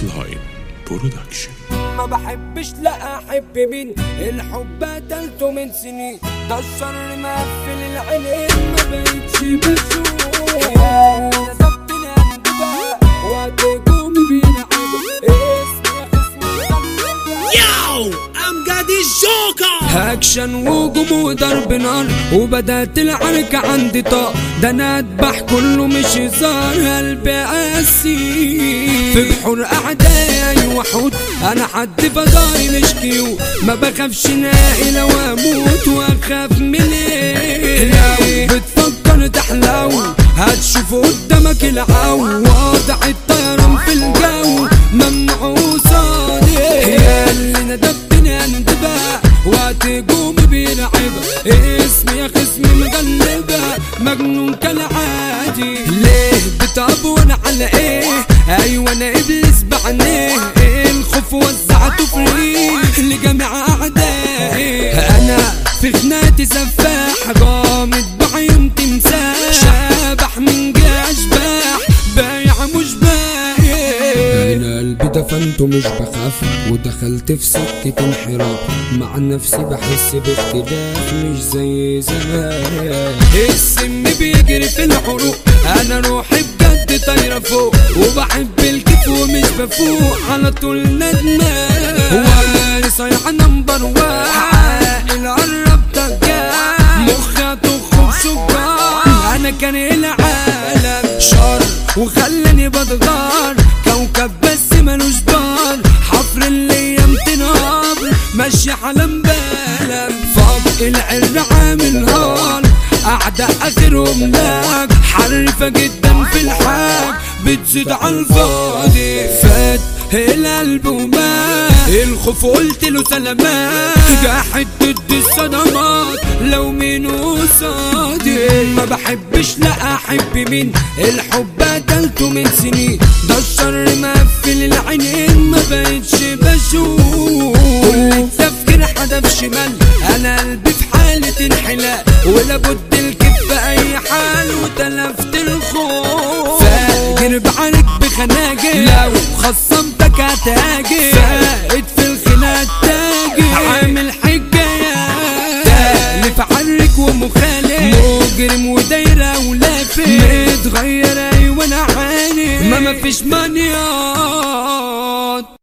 لاين برودكشن ما بحبش لا احب مين الحب قتلته من سنين ده الشر مقفل العينين ما بقتش بشوف ندبتني عند بقى وقت قومي بيلعب اسمي خصمي Yo, أمجد الجوكر اكشن وهجوم وضرب نار وبدات العركة عندي طاق ده انا اذبح كله مش هزار قلبي قاسي في بحور اعدائي وحود انا حد فضاي مش كيوت ما بخافش نائي لو اموت واخاف من ايه لو بتفكر تحلو هتشوف قدامك العو وضع الطيران في الجو ممنوع قصادي يا اللي ندبتني انتبه وقت قوم بيلعب اسمي يا خصمي مغلبة مجنون كالعادي ليه بتعب وانا على ايه ايوه انا ابليس بعينيه الخوف وزعته فري لجميع اعدائي انا في خناتي سفاح غامض بعيون تمساح شابح من اشباح بايع مش بايع انا قلبي دفنته مش بخاف ودخلت في سكة انحراف مع نفسي بحس باختلاف مش زي زمان السم بيجري في الحروق انا روحي بجد طايرة فوق وبحب الكيف ومش بفوق على طول ندمان وانا صايع نمبر واحد عاقل قرب دجال مخها تخرج شجار انا كان العالم شر وخلاني بتغار كوكب بس ملوش بار حفر اللي يمتنار ماشي على مبالم فوق العر عامل هار اعداء اخرهم لاك حرفة جدا في الحاج بتزيد على الفاضي فات القلب ومات الخوف قلت له سلامات جاحد ضد الصدمات لو مين قصادي ما بحبش لا احب مين الحب قتلته من سنين ده الشر مقفل العينين ما بقتش بشوف كل التفكير حدف شمال انا قلبي في حالة انحلال ولابد الكف في اي حال وتلفت الخوف فاجر بعارك بخناجر لو خصمتك هتهاجر فائد في الخناق تاجر عامل حكايات تالف عرك ومخالف مجرم ودايرة ولافف متغير ايوه انا عاني ما مفيش مانيا